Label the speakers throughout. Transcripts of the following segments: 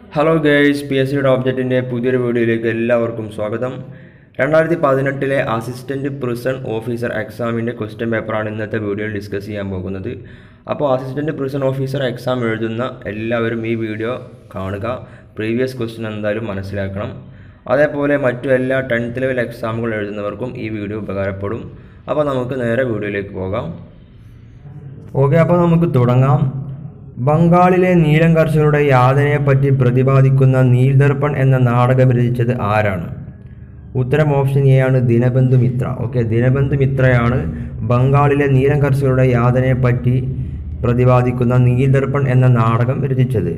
Speaker 1: hello girls P S സിയുടെ ഓബ്ജക്റ്റിൻ്റെ പുതിയൊരു വീഡിയോയിലേക്ക് എല്ലാവർക്കും സ്വാഗതം രണ്ടായിരത്തി പതിനെട്ടിലെ അസിസ്റ്റൻറ്റ് പ്രിസൺ ഓഫീസർ എക്സാമിൻ്റെ ക്വസ്റ്റ്യൻ പേപ്പറാണ് ഇന്നത്തെ വീഡിയോയിൽ ഡിസ്കസ് ചെയ്യാൻ പോകുന്നത് അപ്പോൾ അസിസ്റ്റൻറ്റ് പ്രിസൺ ഓഫീസർ എക്സാം എഴുതുന്ന എല്ലാവരും ഈ വീഡിയോ കാണുക പ്രീവിയസ് ക്വസ്റ്റ്യൻ എന്തായാലും മനസ്സിലാക്കണം അതേപോലെ മറ്റു എല്ലാ ടെൻത്ത് ലെവൽ എക്സാമുകൾ എഴുതുന്നവർക്കും ഈ വീഡിയോ ഉപകാരപ്പെടും അപ്പോൾ നമുക്ക് നേരെ വീഡിയോയിലേക്ക് പോകാം ഓക്കെ അപ്പോൾ നമുക്ക് തുടങ്ങാം ബംഗാളിലെ നീലം കർഷകരുടെ യാതനയെപ്പറ്റി പ്രതിപാദിക്കുന്ന നീൽദർപ്പൺ എന്ന നാടകം രചിച്ചത് ആരാണ് ഉത്തരം ഓപ്ഷൻ എ ആണ് ദിനബന്ധു മിത്ര ഓക്കെ ദിനബന്ധു മിത്രയാണ് ബംഗാളിലെ നീലം കർഷകരുടെ യാതനയെപ്പറ്റി പ്രതിപാദിക്കുന്ന നീൽദർപ്പൺ എന്ന നാടകം രചിച്ചത്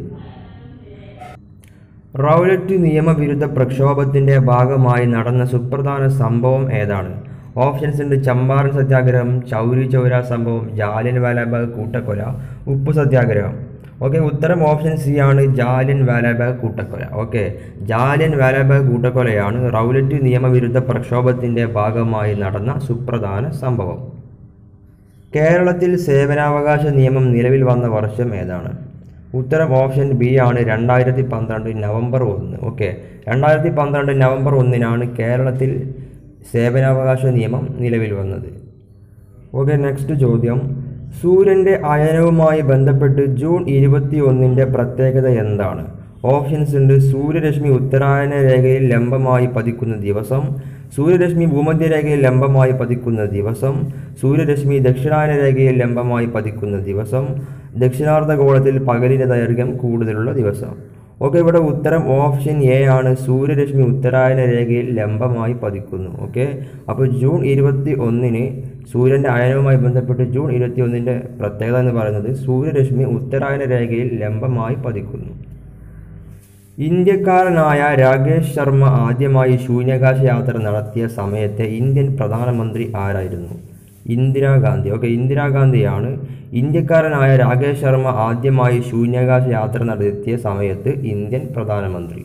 Speaker 1: റൗലറ്റ് നിയമവിരുദ്ധ പ്രക്ഷോഭത്തിന്റെ ഭാഗമായി നടന്ന സുപ്രധാന സംഭവം ഏതാണ് ഓപ്ഷൻസ് ഉണ്ട് ചമ്പാരൻ സത്യാഗ്രഹം ചൗരി ചൗര സംഭവം ജാലിയൻ വാലാബാഗ് കൂട്ടക്കൊല ഉപ്പു സത്യാഗ്രഹം ഓക്കെ ഉത്തരം ഓപ്ഷൻ സി ആണ് ജാലിയൻ വാലാബാഗ് കൂട്ടക്കൊല ഓക്കെ ജാലിയൻ വാലാബാഗ് കൂട്ടക്കൊലയാണ് റൗലറ്റ് നിയമവിരുദ്ധ പ്രക്ഷോഭത്തിന്റെ ഭാഗമായി നടന്ന സുപ്രധാന സംഭവം കേരളത്തിൽ സേവനാവകാശ നിയമം നിലവിൽ വന്ന വർഷം ഏതാണ് ഉത്തരം ഓപ്ഷൻ ബി ആണ് രണ്ടായിരത്തി പന്ത്രണ്ട് നവംബർ ഒന്ന് ഓക്കെ രണ്ടായിരത്തി പന്ത്രണ്ട് നവംബർ ഒന്നിനാണ് കേരളത്തിൽ സേവനാവകാശ നിയമം നിലവിൽ വന്നത് ഓക്കെ നെക്സ്റ്റ് ചോദ്യം സൂര്യൻ്റെ അയനവുമായി ബന്ധപ്പെട്ട് ജൂൺ ഇരുപത്തി ഒന്നിൻ്റെ പ്രത്യേകത എന്താണ് ഓപ്ഷൻസ് ഉണ്ട് സൂര്യരശ്മി ഉത്തരായന രേഖയിൽ ലംബമായി പതിക്കുന്ന ദിവസം സൂര്യരശ്മി ഭൂമധ്യരേഖയിൽ ലംബമായി പതിക്കുന്ന ദിവസം സൂര്യരശ്മി ദക്ഷിണായന രേഖയിൽ ലംബമായി പതിക്കുന്ന ദിവസം ദക്ഷിണാർദ്ധഗോളത്തിൽ പകലിൻ്റെ ദൈർഘ്യം കൂടുതലുള്ള ദിവസം ഓക്കെ ഇവിടെ ഉത്തരം ഓപ്ഷൻ എ ആണ് സൂര്യരശ്മി ഉത്തരായന രേഖയിൽ ലംബമായി പതിക്കുന്നു ഓക്കെ അപ്പോൾ ജൂൺ ഇരുപത്തി ഒന്നിന് സൂര്യൻ്റെ അയനവുമായി ബന്ധപ്പെട്ട് ജൂൺ ഇരുപത്തി ഒന്നിൻ്റെ പ്രത്യേകത എന്ന് പറയുന്നത് സൂര്യരശ്മി ഉത്തരായന രേഖയിൽ ലംബമായി പതിക്കുന്നു ഇന്ത്യക്കാരനായ രാകേഷ് ശർമ്മ ആദ്യമായി ശൂന്യാകാശ യാത്ര നടത്തിയ സമയത്തെ ഇന്ത്യൻ പ്രധാനമന്ത്രി ആരായിരുന്നു ഇന്ദിരാഗാന്ധി ഓക്കെ ഇന്ദിരാഗാന്ധിയാണ് ഇന്ത്യക്കാരനായ രാകേഷ് ശർമ്മ ആദ്യമായി ശൂന്യാകാശ യാത്ര നടത്തിയ സമയത്ത് ഇന്ത്യൻ പ്രധാനമന്ത്രി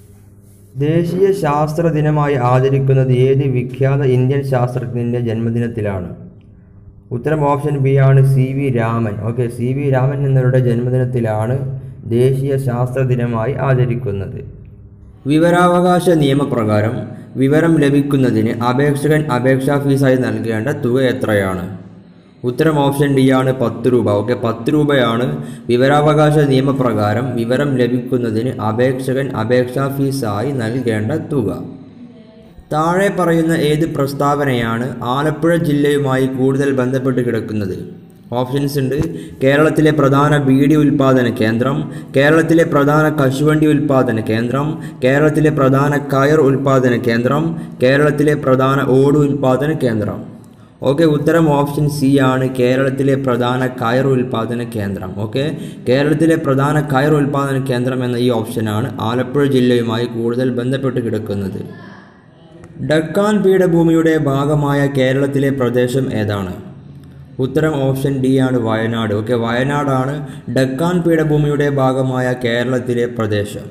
Speaker 1: ദേശീയ ശാസ്ത്ര ദിനമായി ആചരിക്കുന്നത് ഏത് വിഖ്യാത ഇന്ത്യൻ ശാസ്ത്രജ്ഞൻ്റെ ജന്മദിനത്തിലാണ് ഉത്തരം ഓപ്ഷൻ ബി ആണ് C V Raman okay C V Raman എന്നവരുടെ ജന്മദിനത്തിലാണ് ദേശീയ ശാസ്ത്ര ദിനമായി ആചരിക്കുന്നത് വിവരാവകാശ നിയമപ്രകാരം വിവരം ലഭിക്കുന്നതിന് അപേക്ഷകൻ അപേക്ഷാ ഫീസായി നൽകേണ്ട തുക എത്രയാണ് ഉത്തരം ഓപ്ഷൻ ഡി ആണ് പത്ത് രൂപ ഓക്കെ പത്ത് രൂപയാണ് വിവരാവകാശ നിയമപ്രകാരം വിവരം ലഭിക്കുന്നതിന് അപേക്ഷകൻ അപേക്ഷാ ഫീസായി നൽകേണ്ട തുക താഴെ പറയുന്ന ഏത് പ്രസ്താവനയാണ് ആലപ്പുഴ ജില്ലയുമായി കൂടുതൽ ബന്ധപ്പെട്ട് കിടക്കുന്നത് ഓപ്ഷൻസ് ഉണ്ട് കേരളത്തിലെ പ്രധാന ബീഡി ഉൽപാദന കേന്ദ്രം കേരളത്തിലെ പ്രധാന കശുവണ്ടി ഉൽപാദന കേന്ദ്രം കേരളത്തിലെ പ്രധാന കയർ ഉൽപാദന കേന്ദ്രം കേരളത്തിലെ പ്രധാന ഓട് ഉൽപാദന കേന്ദ്രം ഓക്കെ ഉത്തരം ഓപ്ഷൻ സി ആണ് കേരളത്തിലെ പ്രധാന കയർ ഉൽപാദന കേന്ദ്രം ഓക്കെ കേരളത്തിലെ പ്രധാന കയർ ഉൽപാദന കേന്ദ്രം എന്ന ഈ ഓപ്ഷനാണ് ആലപ്പുഴ ജില്ലയുമായി കൂടുതൽ ബന്ധപ്പെട്ട് കിടക്കുന്നത് ഡക്കാൻ പീഠഭൂമിയുടെ ഭാഗമായ കേരളത്തിലെ പ്രദേശം ഏതാണ് ഉത്തരം ഓപ്ഷൻ ഡി ആണ് വയനാട് ഓക്കെ വയനാടാണ് ഡക്കാൻ പീഠഭൂമിയുടെ ഭാഗമായ കേരളത്തിലെ പ്രദേശം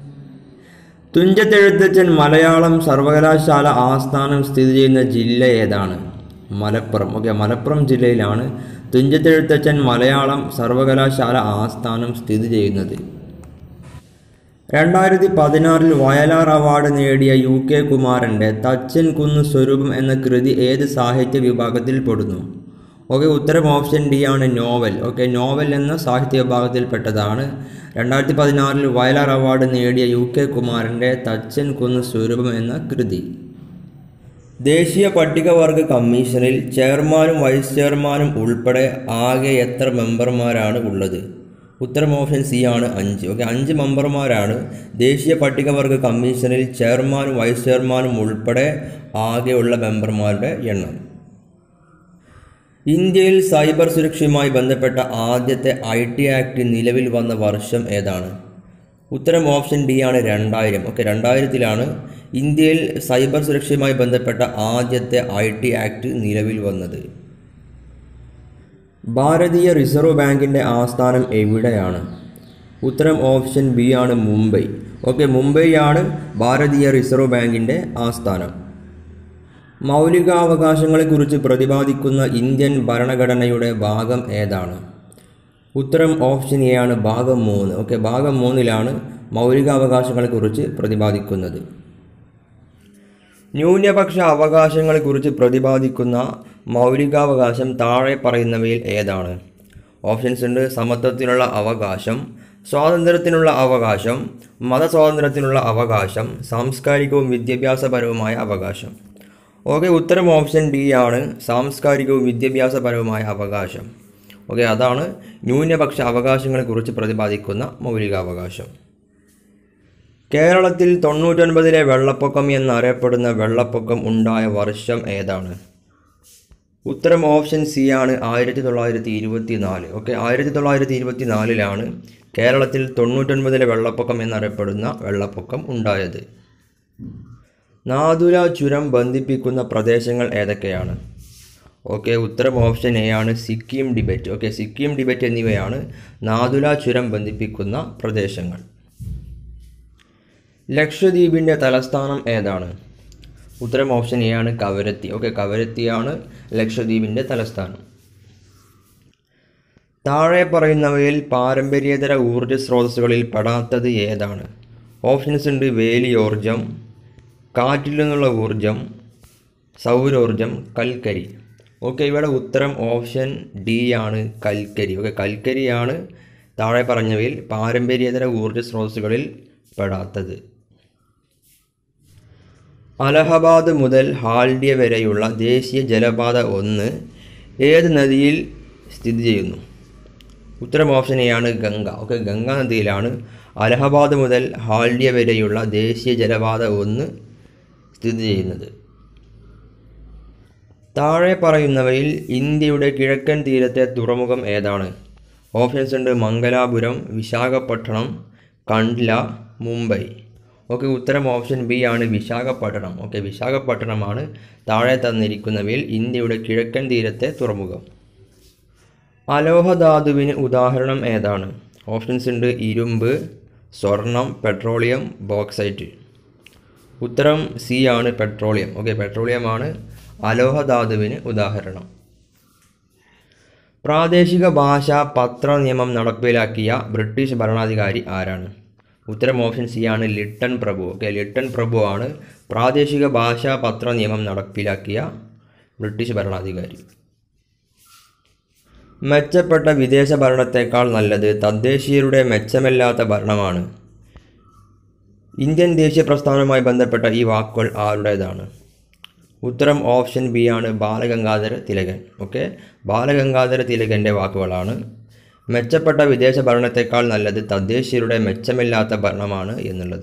Speaker 1: തുഞ്ചത്തെഴുത്തച്ഛൻ മലയാളം സർവകലാശാല ആസ്ഥാനം സ്ഥിതി ചെയ്യുന്ന ജില്ല ഏതാണ് മലപ്പുറം ഓക്കെ മലപ്പുറം ജില്ലയിലാണ് തുഞ്ചത്തെഴുത്തച്ഛൻ മലയാളം സർവകലാശാല ആസ്ഥാനം സ്ഥിതി ചെയ്യുന്നത് രണ്ടായിരത്തി പതിനാറിൽ വയലാർ അവാർഡ് നേടിയ യു കെ കുമാരൻ്റെ തച്ചൻ കുന്ന് സ്വരൂപം എന്ന കൃതി ഏത് സാഹിത്യ വിഭാഗത്തിൽ പെടുന്നു ഓക്കെ ഉത്തരം ഓപ്ഷൻ ഡി ആണ് നോവൽ ഓക്കെ നോവൽ എന്ന സാഹിത്യ വിഭാഗത്തിൽപ്പെട്ടതാണ് രണ്ടായിരത്തി പതിനാറിൽ വയലാർ അവാർഡ് നേടിയ യു കെ കുമാരൻ്റെ തച്ചൻ കുന്ന് സ്വരൂപം എന്ന കൃതി ദേശീയ പട്ടികവർഗ കമ്മീഷനിൽ ചെയർമാനും വൈസ് ചെയർമാനും ഉൾപ്പെടെ ആകെ എത്ര മെമ്പർമാരാണ് ഉള്ളത് ഉത്തരം ഓപ്ഷൻ സി ആണ് അഞ്ച് ഓക്കെ അഞ്ച് മെമ്പർമാരാണ് ദേശീയ പട്ടികവർഗ കമ്മീഷനിൽ ചെയർമാനും വൈസ് ചെയർമാനും ഉൾപ്പെടെ ആകെയുള്ള മെമ്പർമാരുടെ എണ്ണം ഇന്ത്യയിൽ സൈബർ സുരക്ഷയുമായി ബന്ധപ്പെട്ട ആദ്യത്തെ ഐ ടി ആക്ട് നിലവിൽ വന്ന വർഷം ഏതാണ് ഉത്തരം ഓപ്ഷൻ ഡി ആണ് രണ്ടായിരം ഓക്കെ രണ്ടായിരത്തിലാണ് ഇന്ത്യയിൽ സൈബർ സുരക്ഷയുമായി ബന്ധപ്പെട്ട ആദ്യത്തെ ഐ ടി ആക്ട് നിലവിൽ വന്നത് ഭാരതീയ റിസർവ് ബാങ്കിൻ്റെ ആസ്ഥാനം എവിടെയാണ് ഉത്തരം ഓപ്ഷൻ ബി ആണ് മുംബൈ ഓക്കെ മുംബൈയാണ് ഭാരതീയ റിസർവ് ബാങ്കിൻ്റെ ആസ്ഥാനം മൗലികാവകാശങ്ങളെക്കുറിച്ച് പ്രതിപാദിക്കുന്ന ഇന്ത്യൻ ഭരണഘടനയുടെ ഭാഗം ഏതാണ് ഉത്തരം ഓപ്ഷൻ എ ആണ് ഭാഗം മൂന്ന് ഓക്കെ ഭാഗം മൂന്നിലാണ് മൗലികാവകാശങ്ങളെക്കുറിച്ച് പ്രതിപാദിക്കുന്നത് ന്യൂനപക്ഷ അവകാശങ്ങളെക്കുറിച്ച് പ്രതിപാദിക്കുന്ന മൗലികാവകാശം താഴെ പറയുന്നവയിൽ ഏതാണ് ഓപ്ഷൻസ് ഉണ്ട് സമത്വത്തിനുള്ള അവകാശം സ്വാതന്ത്ര്യത്തിനുള്ള അവകാശം മതസ്വാതന്ത്ര്യത്തിനുള്ള അവകാശം സാംസ്കാരികവും വിദ്യാഭ്യാസപരവുമായ അവകാശം ഓക്കെ ഉത്തരം ഓപ്ഷൻ ഡി ആണ് സാംസ്കാരികവും വിദ്യാഭ്യാസപരവുമായ അവകാശം ഓക്കെ അതാണ് ന്യൂനപക്ഷ അവകാശങ്ങളെക്കുറിച്ച് പ്രതിപാദിക്കുന്ന മൗലികാവകാശം കേരളത്തിൽ തൊണ്ണൂറ്റൊൻപതിലെ വെള്ളപ്പൊക്കം എന്നറിയപ്പെടുന്ന വെള്ളപ്പൊക്കം ഉണ്ടായ വർഷം ഏതാണ് ഉത്തരം ഓപ്ഷൻ സി ആണ് ആയിരത്തി തൊള്ളായിരത്തി ഇരുപത്തി നാല് ഓക്കെ ആയിരത്തി തൊള്ളായിരത്തി ഇരുപത്തി നാലിലാണ് കേരളത്തിൽ തൊണ്ണൂറ്റൊൻപതിലെ വെള്ളപ്പൊക്കം എന്നറിയപ്പെടുന്ന വെള്ളപ്പൊക്കം ഉണ്ടായത് നാദുല ചുരം ബന്ധിപ്പിക്കുന്ന പ്രദേശങ്ങൾ ഏതൊക്കെയാണ് ഓക്കെ ഉത്തരം ഓപ്ഷൻ എ ആണ് സിക്കിം ടിബറ്റ് ഓക്കെ സിക്കിം ടിബറ്റ് എന്നിവയാണ് നാദുല ചുരം ബന്ധിപ്പിക്കുന്ന പ്രദേശങ്ങൾ ലക്ഷദ്വീപിൻ്റെ തലസ്ഥാനം ഏതാണ് ഉത്തരം ഓപ്ഷൻ എ ആണ് കവരത്തി ഓക്കെ കവരത്തിയാണ് ലക്ഷദ്വീപിൻ്റെ തലസ്ഥാനം താഴെ പറയുന്നവയിൽ പാരമ്പര്യേതര ഊർജ്ജ സ്രോതസ്സുകളിൽ പെടാത്തത് ഏതാണ് ഓപ്ഷൻസ് ഉണ്ട് വേലിയോർജം കാറ്റിൽ നിന്നുള്ള ഊർജം സൗരോർജം കൽക്കരി ഓക്കെ ഇവിടെ ഉത്തരം ഓപ്ഷൻ ഡി ആണ് കൽക്കരി ഓക്കെ കൽക്കരിയാണ് താഴെ പറഞ്ഞവയിൽ പാരമ്പര്യേതര ഊർജ്ജ സ്രോതസ്സുകളിൽ പെടാത്തത് അലഹബാദ് മുതൽ ഹാൽഡിയ വരെയുള്ള ദേശീയ ജലപാത ഒന്ന് ഏത് നദിയിൽ സ്ഥിതി ചെയ്യുന്നു ഉത്തരം ഓപ്ഷൻ എ ആണ് ഗംഗ ഓക്കെ ഗംഗാ നദിയിലാണ് അലഹബാദ് മുതൽ ഹാൽഡിയ വരെയുള്ള ദേശീയ ജലപാത ഒന്ന് സ്ഥിതി ചെയ്യുന്നത് താഴെ പറയുന്നവയിൽ ഇന്ത്യയുടെ കിഴക്കൻ തീരത്തെ തുറമുഖം ഏതാണ് ഓപ്ഷൻസ് ഉണ്ട് മംഗലാപുരം വിശാഖപട്ടണം കണ്ട്ല മുംബൈ ഓക്കെ ഉത്തരം ഓപ്ഷൻ ബി ആണ് വിശാഖപട്ടണം ഓക്കെ വിശാഖപട്ടണമാണ് താഴെ തന്നിരിക്കുന്നവയിൽ ഇന്ത്യയുടെ കിഴക്കൻ തീരത്തെ തുറമുഖം അലോഹധാതുവിന് ഉദാഹരണം ഏതാണ് ഓപ്ഷൻസ് ഉണ്ട് ഇരുമ്പ് സ്വർണം പെട്രോളിയം ബോക്സൈറ്റ് ഉത്തരം സി ആണ് പെട്രോളിയം ഓക്കെ പെട്രോളിയമാണ് അലോഹധാതുവിന് ഉദാഹരണം പ്രാദേശിക ഭാഷാ പത്ര നിയമം നടപ്പിലാക്കിയ ബ്രിട്ടീഷ് ഭരണാധികാരി ആരാണ് ഉത്തരം ഓപ്ഷൻ സി ആണ് ലിട്ടൺ പ്രഭു ഓക്കെ ലിട്ടൺ പ്രഭു ആണ് പ്രാദേശിക ഭാഷാ പത്ര നിയമം നടപ്പിലാക്കിയ ബ്രിട്ടീഷ് ഭരണാധികാരി മെച്ചപ്പെട്ട വിദേശ ഭരണത്തേക്കാൾ നല്ലത് തദ്ദേശീയരുടെ മെച്ചമില്ലാത്ത ഭരണമാണ് ഇന്ത്യൻ ദേശീയ പ്രസ്ഥാനവുമായി ബന്ധപ്പെട്ട ഈ വാക്കുകൾ ആരുടേതാണ് ഉത്തരം ഓപ്ഷൻ ബി ആണ് ബാലഗംഗാധര തിലകൻ ഓക്കെ ബാലഗംഗാധര തിലകൻ്റെ വാക്കുകളാണ് മെച്ചപ്പെട്ട വിദേശ ഭരണത്തേക്കാൾ നല്ലത് തദ്ദേശീയരുടെ മെച്ചമില്ലാത്ത ഭരണമാണ് എന്നുള്ളത്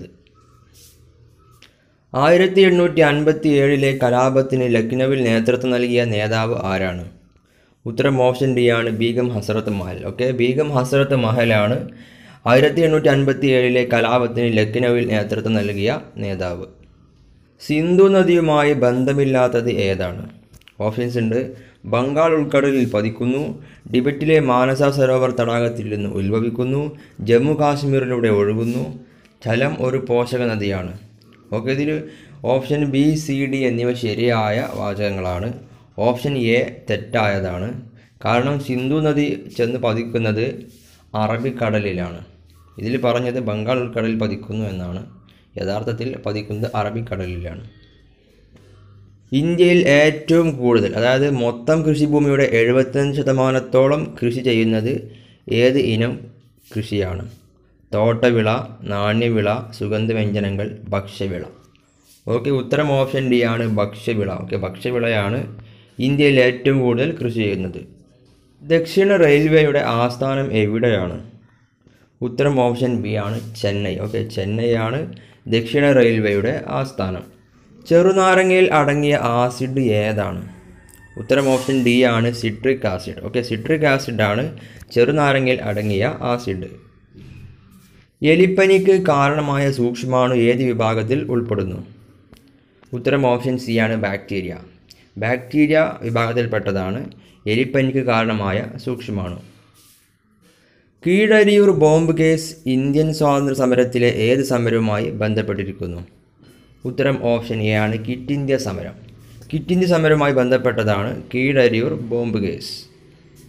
Speaker 1: ആയിരത്തി എണ്ണൂറ്റി അൻപത്തി ഏഴിലെ കലാപത്തിന് ലക്നൌവിൽ നേതൃത്വം നൽകിയ നേതാവ് ആരാണ് ഉത്തരം ഓപ്ഷൻ ഡി ആണ് ബീഗം ഹസ്രത്ത് മഹൽ ഓക്കെ ബീഗം ഹസ്രത്ത് മഹലാണ് ആയിരത്തി എണ്ണൂറ്റി അൻപത്തി ഏഴിലെ കലാപത്തിന് ലക്നൌവിൽ നേതൃത്വം നൽകിയ നേതാവ് സിന്ധു നദിയുമായി ബന്ധമില്ലാത്തത് ഏതാണ് ഓപ്ഷൻസ് ഉണ്ട് ബംഗാൾ ഉൾക്കടലിൽ പതിക്കുന്നു ടിബറ്റിലെ മാനസ സരോവർ തടാകത്തിൽ നിന്ന് ഉത്ഭവിക്കുന്നു ജമ്മു കാശ്മീരിലൂടെ ഒഴുകുന്നു ജലം ഒരു പോഷക നദിയാണ് ഓക്കെ ഇതിൽ ഓപ്ഷൻ ബി സി ഡി എന്നിവ ശരിയായ വാചകങ്ങളാണ് ഓപ്ഷൻ എ തെറ്റായതാണ് കാരണം സിന്ധു നദി ചെന്ന് പതിക്കുന്നത് അറബിക്കടലിലാണ് ഇതിൽ പറഞ്ഞത് ബംഗാൾ ഉൾക്കടലിൽ പതിക്കുന്നു എന്നാണ് യഥാർത്ഥത്തിൽ പതിക്കുന്നത് അറബിക്കടലിലാണ് ഇന്ത്യയിൽ ഏറ്റവും കൂടുതൽ അതായത് മൊത്തം കൃഷിഭൂമിയുടെ എഴുപത്തഞ്ച് ശതമാനത്തോളം കൃഷി ചെയ്യുന്നത് ഏത് ഇനം കൃഷിയാണ് തോട്ടവിള നാണ്യവിള സുഗന്ധവ്യഞ്ജനങ്ങൾ ഭക്ഷ്യവിള ഓക്കെ ഉത്തരം ഓപ്ഷൻ ഡി ആണ് ഭക്ഷ്യവിള ഓക്കെ ഭക്ഷ്യവിളയാണ് ഇന്ത്യയിൽ ഏറ്റവും കൂടുതൽ കൃഷി ചെയ്യുന്നത് ദക്ഷിണ റെയിൽവേയുടെ ആസ്ഥാനം എവിടെയാണ് ഉത്തരം ഓപ്ഷൻ ബി ആണ് ചെന്നൈ ഓക്കെ ചെന്നൈയാണ് ദക്ഷിണ റെയിൽവേയുടെ ആസ്ഥാനം ചെറുനാരങ്ങയിൽ അടങ്ങിയ ആസിഡ് ഏതാണ് ഉത്തരം ഓപ്ഷൻ ഡി ആണ് citric acid okay citric acid ആണ് ചെറുനാരങ്ങയിൽ അടങ്ങിയ ആസിഡ് എലിപ്പനിക്ക് കാരണമായ സൂക്ഷ്മാണു ഏത് വിഭാഗത്തിൽ ഉൾപ്പെടുന്നു ഉത്തരം ഓപ്ഷൻ സി ആണ് ബാക്ടീരിയ ബാക്ടീരിയ വിഭാഗത്തിൽപ്പെട്ടതാണ് എലിപ്പനിക്ക് കാരണമായ സൂക്ഷ്മാണു കീഴരിയൂർ ബോംബ് കേസ് ഇന്ത്യൻ സ്വാതന്ത്ര്യ സമരത്തിലെ ഏത് സമരവുമായി ബന്ധപ്പെട്ടിരിക്കുന്നു ഉത്തരം ഓപ്ഷൻ എ ആണ് കിറ്റ് ഇന്ത്യ സമരം കിറ്റ് ഇന്ത്യ സമരവുമായി ബന്ധപ്പെട്ടതാണ് കീഴരിയൂർ ബോംബ് കേസ്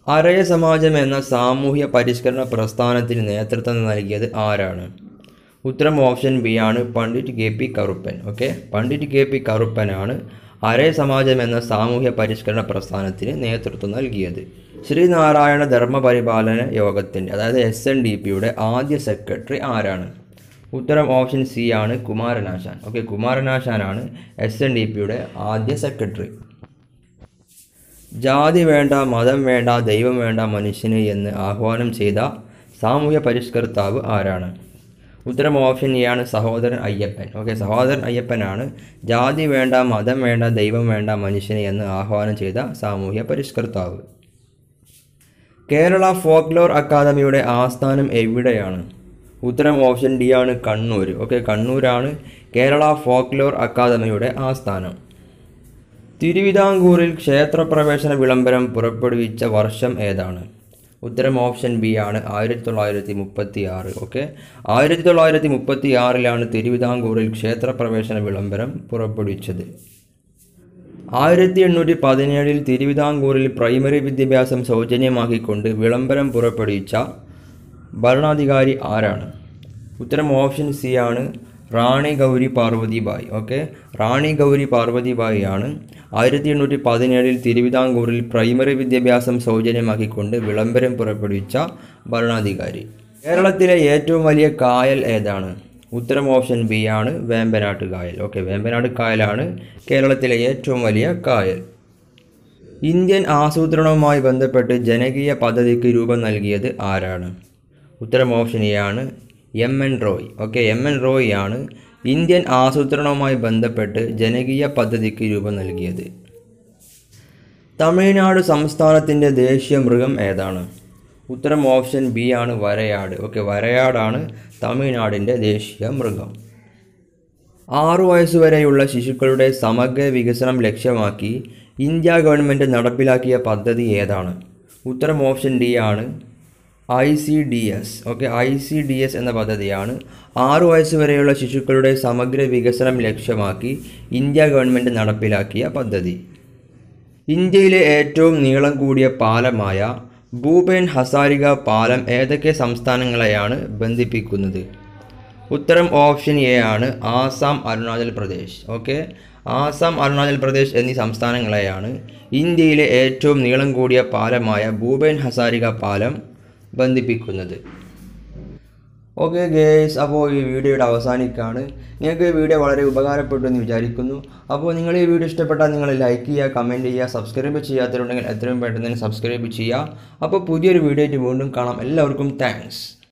Speaker 1: അരയ സമാജം എന്ന സാമൂഹ്യ പരിഷ്കരണ പ്രസ്ഥാനത്തിന് നേതൃത്വം നൽകിയത് ആരാണ് ഉത്തരം ഓപ്ഷൻ ബി ആണ് Pandit K P Karuppan okay Pandit K P കറുപ്പനാണ് അരയ സമാജം എന്ന സാമൂഹ്യ പരിഷ്കരണ പ്രസ്ഥാനത്തിന് നേതൃത്വം നൽകിയത് ശ്രീനാരായണ ധർമ്മപരിപാലന യോഗത്തിൻ്റെ അതായത് എസ് എൻ ഡി പിയുടെ ആദ്യ സെക്രട്ടറി ആരാണ് ഉത്തരം ഓപ്ഷൻ സി ആണ് കുമാരനാശാൻ ഓക്കെ കുമാരനാശാനാണ് എസ് എൻ ഡി പിയുടെ ആദ്യ സെക്രട്ടറി ജാതി വേണ്ട മതം വേണ്ട ദൈവം വേണ്ട മനുഷ്യന് എന്ന് ആഹ്വാനം ചെയ്ത സാമൂഹ്യ പരിഷ്കർത്താവ് ആരാണ് ഉത്തരം ഓപ്ഷൻ എ ആണ് സഹോദരൻ അയ്യപ്പൻ ഓക്കെ സഹോദരൻ അയ്യപ്പനാണ് ജാതി വേണ്ട മതം വേണ്ട ദൈവം വേണ്ട മനുഷ്യന് എന്ന് ആഹ്വാനം ചെയ്ത സാമൂഹ്യ പരിഷ്കർത്താവ് കേരള ഫോക്ലോർ അക്കാദമിയുടെ ആസ്ഥാനം എവിടെയാണ് ഉത്തരം ഓപ്ഷൻ ഡി ആണ് കണ്ണൂർ ഓക്കെ കണ്ണൂരാണ് കേരള ഫോക്ലോർ അക്കാദമിയുടെ ആസ്ഥാനം തിരുവിതാംകൂറിൽ ക്ഷേത്രപ്രവേശന വിളംബരം പുറപ്പെടുവിച്ച വർഷം ഏതാണ് ഉത്തരം ഓപ്ഷൻ ബി ആണ് ആയിരത്തി തൊള്ളായിരത്തി മുപ്പത്തി ആറ് ഓക്കെ ആയിരത്തി തൊള്ളായിരത്തി മുപ്പത്തി ആറിലാണ് തിരുവിതാംകൂറിൽ ക്ഷേത്രപ്രവേശന വിളംബരം പുറപ്പെടുവിച്ചത് ആയിരത്തി എണ്ണൂറ്റി പതിനേഴിൽ തിരുവിതാംകൂറിൽ പ്രൈമറി വിദ്യാഭ്യാസം സൗജന്യമാക്കിക്കൊണ്ട് വിളംബരം പുറപ്പെടുവിച്ച ഭരണാധികാരി ആരാണ് ഉത്തരം ഓപ്ഷൻ സി ആണ് റാണി ഗൗരി പാർവതിബായി ഓക്കെ റാണി ഗൗരി പാർവതിബായി ആണ് ആയിരത്തി എണ്ണൂറ്റി പതിനേഴിൽ തിരുവിതാംകൂറിൽ പ്രൈമറി വിദ്യാഭ്യാസം സൗജന്യമാക്കിക്കൊണ്ട് വിളംബരം പുറപ്പെടുവിച്ച ഭരണാധികാരി കേരളത്തിലെ ഏറ്റവും വലിയ കായൽ ഏതാണ് ഉത്തരം ഓപ്ഷൻ ബി ആണ് വേമ്പനാട്ട് കായൽ ഓക്കെ വേമ്പനാട്ട് കായലാണ് കേരളത്തിലെ ഏറ്റവും വലിയ കായൽ ഇന്ത്യൻ ആസൂത്രണവുമായി ബന്ധപ്പെട്ട് ജനകീയ പദ്ധതിക്ക് രൂപം നൽകിയത് ആരാണ് ഉത്തരം ഓപ്ഷൻ എ ആണ് M N Roy okay M N Roy ആണ് ഇന്ത്യൻ ആസൂത്രണവുമായി ബന്ധപ്പെട്ട് ജനകീയ പദ്ധതിക്ക് രൂപം നൽകിയത് തമിഴ്നാട് സംസ്ഥാനത്തിൻ്റെ ദേശീയ മൃഗം ഏതാണ് ഉത്തരം ഓപ്ഷൻ ബി ആണ് വരയാട് ഓക്കെ വരയാടാണ് തമിഴ്നാടിൻ്റെ ദേശീയ മൃഗം ആറു വയസ്സുവരെയുള്ള ശിശുക്കളുടെ സമഗ്ര വികസനം ലക്ഷ്യമാക്കി ഇന്ത്യ ഗവൺമെൻറ് നടപ്പിലാക്കിയ പദ്ധതി ഏതാണ് ഉത്തരം ഓപ്ഷൻ ഡി ആണ് I C D S okay I C D S എന്ന പദ്ധതിയാണ് ആറു വയസ്സുവരെയുള്ള ശിശുക്കളുടെ സമഗ്ര വികസനം ലക്ഷ്യമാക്കി ഇന്ത്യ ഗവൺമെൻറ് നടപ്പിലാക്കിയ പദ്ധതി ഇന്ത്യയിലെ ഏറ്റവും നീളം കൂടിയ പാലമായ ഭൂപേൻ ഹസാരിക പാലം ഏതൊക്കെ സംസ്ഥാനങ്ങളെയാണ് ബന്ധിപ്പിക്കുന്നത് ഉത്തരം ഓപ്ഷൻ എ ആണ് ആസാം അരുണാചൽ പ്രദേശ് ഓക്കെ ആസാം അരുണാചൽ പ്രദേശ് എന്നീ സംസ്ഥാനങ്ങളെയാണ് ഇന്ത്യയിലെ ഏറ്റവും നീളം കൂടിയ പാലമായ ഭൂപേൻ ഹസാരിക പാലം ബന്ധിപ്പിക്കുന്നത് ഓക്കെ ഗേസ് അപ്പോൾ ഈ വീഡിയോയുടെ അവസാനിക്കുകയാണ് നിങ്ങൾക്ക് ഈ വീഡിയോ വളരെ ഉപകാരപ്പെട്ടു എന്ന് വിചാരിക്കുന്നു അപ്പോൾ നിങ്ങൾ ഈ വീഡിയോ ഇഷ്ടപ്പെട്ടാൽ നിങ്ങൾ ലൈക്ക് ചെയ്യുക കമൻറ്റ് ചെയ്യുക സബ്സ്ക്രൈബ് ചെയ്യാത്തവരുണ്ടെങ്കിൽ എത്രയും പെട്ടെന്ന് തന്നെ സബ്സ്ക്രൈബ് ചെയ്യുക അപ്പോൾ പുതിയൊരു വീഡിയോ ആയിട്ട് വീണ്ടും കാണാം എല്ലാവർക്കും താങ്ക്സ്